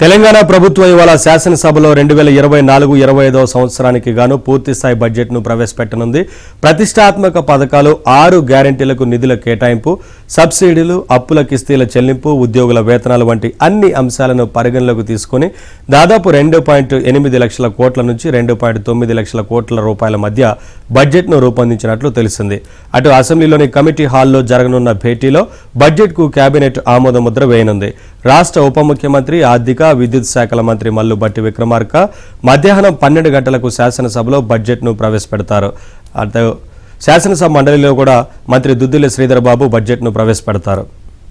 తెలంగాణ ప్రభుత్వం ఇవాళ శాసనసభలో రెండు వేల ఇరవై నాలుగు ఇరవై ఐదవ సంవత్సరానికి గాను పూర్తిస్థాయి బడ్జెట్ను ప్రవేశపెట్టనుంది ప్రతిష్టాత్మక పథకాలు ఆరు గ్యారంటీలకు నిధుల కేటాయింపు సబ్సిడీలు అప్పుల కిస్తీల చెల్లింపు ఉద్యోగుల వేతనాలు వంటి అన్ని అంశాలను పరిగణలోకి తీసుకుని దాదాపు రెండు పాయింట్ ఎనిమిది లక్షల కోట్ల నుంచి రెండు పాయింట్ తొమ్మిది లక్షల కోట్ల రూపాయల మధ్య బడ్జెట్ను రూపొందించినట్లు తెలిసింది అటు అసెంబ్లీలోని కమిటీ హాల్లో జరగనున్న భేటీలో బడ్జెట్కు కేబినెట్ ఆమోద ముద్ర వేయనుంది రాష్ట్ర ఉప ముఖ్యమంత్రి ఆర్థిక విద్యుత్ శాఖల మంత్రి మల్లు బట్టి విక్రమార్క మధ్యాహ్నం పన్నెండు గంటలకు శాసనసభలో బడ్జెట్ను ప్రవేశపెడతారు అటు శాసనసభ మండలిలో కూడా మంత్రి దుద్దిల శ్రీధర్ బాబు బడ్జెట్ను ప్రవేశపెడతారు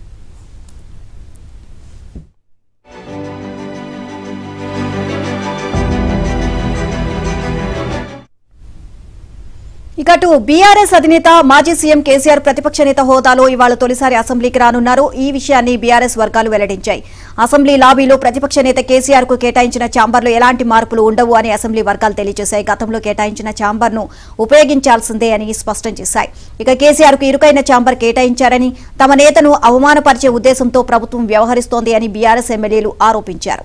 ఇక అటు బీఆర్ఎస్ అధినేత మాజీ సీఎం కేసీఆర్ ప్రతిపక్ష నేత హోదాలో ఇవాళ తొలిసారి అసెంబ్లీకి రానున్నారు ఈ విషయాన్ని బీఆర్ఎస్ వర్గాలు వెల్లడించాయి అసెంబ్లీ లాబీలో ప్రతిపక్ష నేత కేసీఆర్ కు కేటాయించిన ఛాంబర్లో ఎలాంటి మార్పులు ఉండవు అని అసెంబ్లీ వర్గాలు తెలియజేశాయి గతంలో కేటాయించిన ఛాంబర్ను ఉపయోగించాల్సిందే అని స్పష్టం చేశాయి ఇక కేసీఆర్ కు ఇరుకైన ఛాంబర్ కేటాయించారని తమ నేతను అవమానపరిచే ఉద్దేశంతో ప్రభుత్వం వ్యవహరిస్తోంది అని బీఆర్ఎస్ ఎమ్మెల్యేలు ఆరోపించారు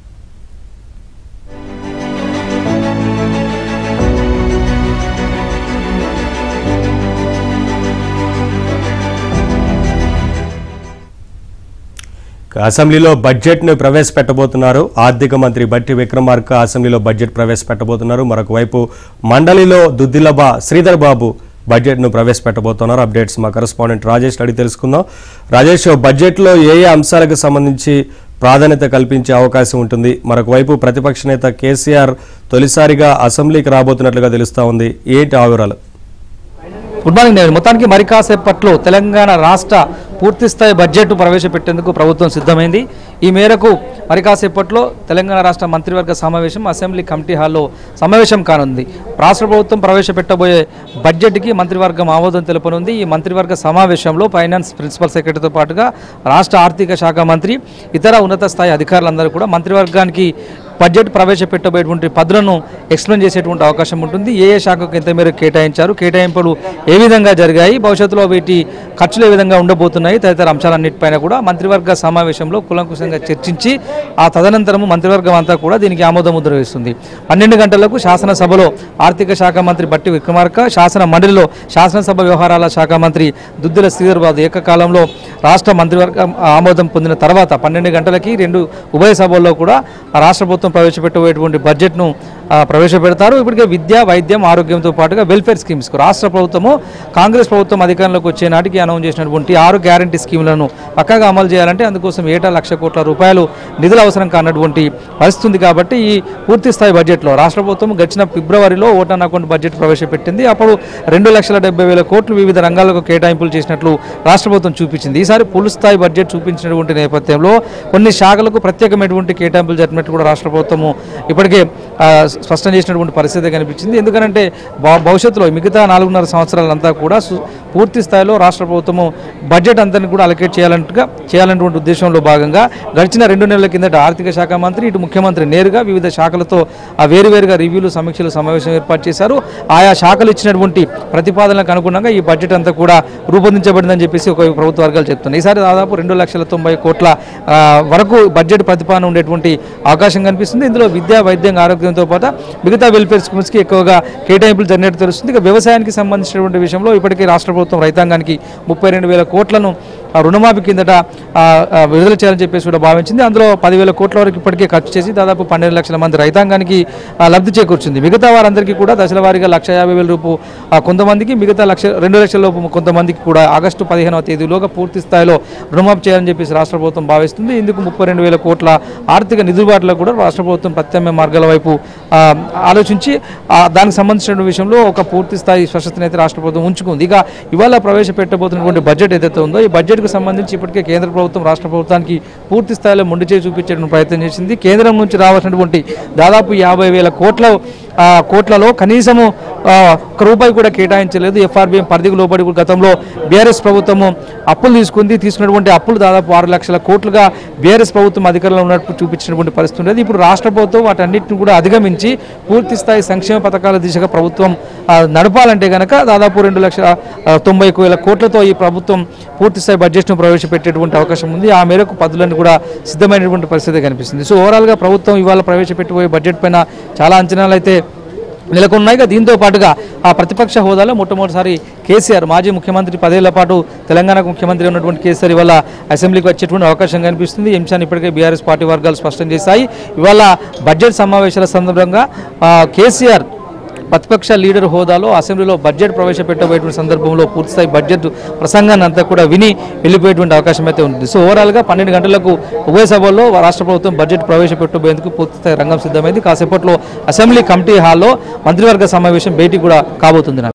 ఇక అసెంబ్లీలో బడ్జెట్ను ప్రవేశపెట్టబోతున్నారు ఆర్థిక మంత్రి బట్టి విక్రమార్క అసెంబ్లీలో బడ్జెట్ ప్రవేశపెట్టబోతున్నారు మరొక వైపు మండలిలో దుద్దిలబా శ్రీధర్ బాబు బడ్జెట్ను ప్రవేశపెట్టబోతున్నారు అప్డేట్స్ మా కరెస్పాండెంట్ రాజేష్ అడిగి తెలుసుకుందాం రాజేష్ బడ్జెట్లో ఏ ఏ అంశాలకు సంబంధించి ప్రాధాన్యత కల్పించే అవకాశం ఉంటుంది మరొక వైపు ప్రతిపక్ష నేత కేసీఆర్ తొలిసారిగా అసెంబ్లీకి రాబోతున్నట్లుగా తెలుస్తా ఉంది ఏంటి ఆ వివరాలు గుడ్ మార్నింగ్ నేను మొత్తానికి మరి కాసేపట్లో తెలంగాణ రాష్ట్ర పూర్తిస్థాయి బడ్జెట్ ప్రవేశపెట్టేందుకు ప్రభుత్వం సిద్ధమైంది ఈ మేరకు మరి కాసేపట్లో తెలంగాణ రాష్ట్ర మంత్రివర్గ సమావేశం అసెంబ్లీ కమిటీ హాల్లో సమావేశం కానుంది రాష్ట్ర ప్రభుత్వం ప్రవేశపెట్టబోయే బడ్జెట్కి మంత్రివర్గం ఆమోదం తెలుపనుంది ఈ మంత్రివర్గ సమావేశంలో ఫైనాన్స్ ప్రిన్సిపల్ సెక్రటరీతో పాటుగా రాష్ట్ర ఆర్థిక శాఖ మంత్రి ఇతర ఉన్నత స్థాయి అధికారులందరూ కూడా మంత్రివర్గానికి బడ్జెట్ ప్రవేశపెట్టబోయేటువంటి పద్ధతులను ఎక్స్ప్లెయిన్ చేసేటువంటి అవకాశం ఉంటుంది ఏ ఏ శాఖకు ఎంత మేరకు కేటాయించారు కేటాయింపులు ఏ విధంగా జరిగాయి భవిష్యత్తులో వీటి ఖర్చులు ఏ విధంగా ఉండబోతున్నాయి తదితర అంశాలన్నిటిపైన కూడా మంత్రివర్గ సమావేశంలో కులంకుశంగా చర్చించి ఆ తదనంతరము మంత్రివర్గం అంతా కూడా దీనికి ఆమోద ముద్ర వేస్తుంది పన్నెండు గంటలకు శాసనసభలో ఆర్థిక శాఖ మంత్రి బట్టి విక్రమార్క శాసన మండలిలో శాసనసభ వ్యవహారాల శాఖ మంత్రి దుద్దుల శ్రీధర్బాబు ఏకకాలంలో రాష్ట్ర మంత్రివర్గం ఆమోదం పొందిన తర్వాత పన్నెండు గంటలకి రెండు ఉభయ సభల్లో కూడా రాష్ట్ర ప్రభుత్వం ప్రవేశపెట్టబోయేటువంటి బడ్జెట్ను ఆ, ప్రవేశపెడతారు ఇప్పటికే విద్య వైద్యం ఆరోగ్యంతో పాటుగా వెల్ఫేర్ స్కీమ్స్కు రాష్ట్ర ప్రభుత్వము కాంగ్రెస్ ప్రభుత్వం అధికారంలోకి వచ్చే నాటికి అనౌన్స్ చేసినటువంటి ఆరు గ్యారంటీ స్కీములను పక్కాగా అమలు చేయాలంటే అందుకోసం ఏటా లక్ష కోట్ల రూపాయలు నిధులు అవసరం కానటువంటి పరిస్థితి ఉంది కాబట్టి ఈ పూర్తి స్థాయి బడ్జెట్లో రాష్ట్ర ప్రభుత్వం గడిచిన ఫిబ్రవరిలో ఓటాన్ అకౌంట్ బడ్జెట్ ప్రవేశపెట్టింది అప్పుడు రెండు లక్షల డెబ్బై వేల కోట్లు వివిధ రంగాలకు కేటాయింపులు చేసినట్లు రాష్ట్ర ప్రభుత్వం చూపించింది ఈసారి పూర్తి స్థాయి బడ్జెట్ చూపించినటువంటి నేపథ్యంలో కొన్ని శాఖలకు ప్రత్యేకమైనటువంటి కేటాయింపులు జరిపినట్టు కూడా రాష్ట్ర ప్రభుత్వము ఇప్పటికే ఆ, స్పష్టం చేసినటువంటి పరిస్థితి కనిపించింది ఎందుకంటే భ- భవిష్యత్తులో మిగతా నాలుగున్నర సంవత్సరాలంతా కూడా సు- పూర్తి స్థాయిలో రాష్ట్ర ప్రభుత్వము బడ్జెట్ అంతని కూడా అలకేట్ చేయాలంటగా చేయాలన్నటువంటి ఉద్దేశంలో భాగంగా గడిచిన రెండు నెలల కిందట ఆర్థిక శాఖ మంత్రి ఇటు ముఖ్యమంత్రి నేరుగా వివిధ శాఖలతో ఆ వేరువేరుగా రివ్యూలు సమీక్షలు సమావేశం ఏర్పాటు చేశారు ఆయా శాఖలు ఇచ్చినటువంటి ప్రతిపాదనలకు అనుగుణంగా ఈ బడ్జెట్ అంతా కూడా రూపొందించబడిందని చెప్పేసి ఒక ప్రభుత్వ వర్గాలు చెప్తున్నాయి ఈసారి దాదాపు రెండు లక్షల తొంభై కోట్ల ఆ, వరకు బడ్జెట్ ప్రతిపాదన ఉండేటువంటి అవకాశం కనిపిస్తుంది ఇందులో విద్య వైద్యం ఆరోగ్యంతో పాటు మిగతా వెల్ఫేర్ స్కీమ్స్కి ఎక్కువగా కేటాయింపులు జరిగినట్టు తెలుస్తుంది ఇక వ్యవసాయానికి సంబంధించినటువంటి విషయంలో ఇప్పటికే రాష్ట్ర ప్రభుత్వం రైతాంగానికి ముప్పై రెండు వేల కోట్లను ఆ, రుణమాఫీ కిందట ఆ, ఆ, విడుదల చేయాలని చెప్పేసి కూడా భావించింది అందులో పదివేల కోట్ల వరకు ఇప్పటికే ఖర్చు చేసి దాదాపు పన్నెండు లక్షల మంది రైతాంగానికి ఆ, లబ్ధి చేకూర్చింది మిగతా వారందరికీ కూడా దశల వారీగా లక్ష యాభై వేల రూపు ఆ, కొంతమందికి మిగతా లక్ష రెండు లక్షల లోపు కొంతమందికి కూడా ఆగస్టు పదిహేనవ తేదీలోగా పూర్తి స్థాయిలో రుణమాఫీ చేయాలని చెప్పేసి రాష్ట్ర ప్రభుత్వం భావిస్తుంది ఇందుకు ముప్పై రెండు వేల కోట్ల ఆర్థిక నిధుబాటులో కూడా రాష్ట్ర ప్రభుత్వం ప్రత్యామ్నాయ మార్గాల వైపు ఆ, ఆలోచించి ఆ, దానికి సంబంధించిన విషయంలో ఒక పూర్తి స్థాయి స్పష్టతను అయితే రాష్ట్ర ప్రభుత్వం ఉంచుకుంది ఇక ఇవాళ ప్రవేశపెట్టబోతున్నటువంటి బడ్జెట్ ఏదైతే ఉందో ఈ బడ్జెట్కు సంబంధించి ఇప్పటికే కేంద్ర ప్రభుత్వం రాష్ట్ర ప్రభుత్వానికి పూర్తి స్థాయిలో మొండి చేయి చూపించేటువంటి ప్రయత్నం చేసింది కేంద్రం నుంచి రావాల్సినటువంటి దాదాపు యాభై వేల కోట్ల ఆ, కోట్లలో కనీసము ఆ, ఒక్క రూపాయి కూడా కేటాయించలేదు ఎఫ్ఆర్బిఎం పరిధికి లోబడి కూడా గతంలో బీఆర్ఎస్ ప్రభుత్వము అప్పులు తీసుకుంది తీసుకున్నటువంటి అప్పులు దాదాపు ఆరు లక్షల కోట్లుగా బీఆర్ఎస్ ప్రభుత్వం అధికారంలో ఉన్నట్టు చూపించినటువంటి పరిస్థితి ఉండేది ఇప్పుడు రాష్ట్ర ప్రభుత్వం వాటన్నిటిని కూడా అధిగమించి పూర్తి స్థాయి సంక్షేమ పథకాల దిశగా ప్రభుత్వం ఆ, నడపాలంటే కనుక దాదాపు రెండు లక్షల ఆ, తొంభై వేల కోట్లతో ఈ ప్రభుత్వం పూర్తి స్థాయి బడ్జెట్ను ప్రవేశపెట్టేటువంటి అవకాశం ఉంది ఆ మేరకు పదులన్నీ కూడా సిద్ధమైనటువంటి పరిస్థితి కనిపిస్తుంది సో ఓవరాల్గా ప్రభుత్వం ఇవాళ ప్రవేశపెట్టబోయే బడ్జెట్ పైన చాలా అంచనాలు అయితే నెలకొన్నాయి ఇక దీంతో పాటుగా ఆ ప్రతిపక్ష హోదాలో మొట్టమొదటిసారి కేసీఆర్ మాజీ ముఖ్యమంత్రి పదేళ్ల పాటు తెలంగాణకు ముఖ్యమంత్రి ఉన్నటువంటి కేసీఆర్ ఇవాళ అసెంబ్లీకి వచ్చేటువంటి అవకాశం కనిపిస్తుంది ఈ అంశాన్ని ఇప్పటికే బీఆర్ఎస్ పార్టీ వర్గాలు స్పష్టం చేశాయి ఇవాళ బడ్జెట్ సమావేశాల సందర్భంగా ఆ, కేసీఆర్ ప్రతిపక్ష లీడర్ హోదాలో అసెంబ్లీలో బడ్జెట్ ప్రవేశపెట్టబోయేటువంటి సందర్భంలో పూర్తిస్థాయి బడ్జెట్ ప్రసంగాన్ని అంతా కూడా విని వెళ్ళిపోయేటువంటి అవకాశం అయితే ఉంటుంది సో ఓవరాల్గా పన్నెండు గంటలకు ఉభయ సభల్లో రాష్ట్ర ప్రభుత్వం బడ్జెట్ ప్రవేశపెట్టబోయేందుకు పూర్తిస్థాయి రంగం సిద్ధమైంది కాసేపట్లో అసెంబ్లీ కమిటీ హాల్లో మంత్రివర్గ సమావేశం భేటీ కూడా కాబోతుంది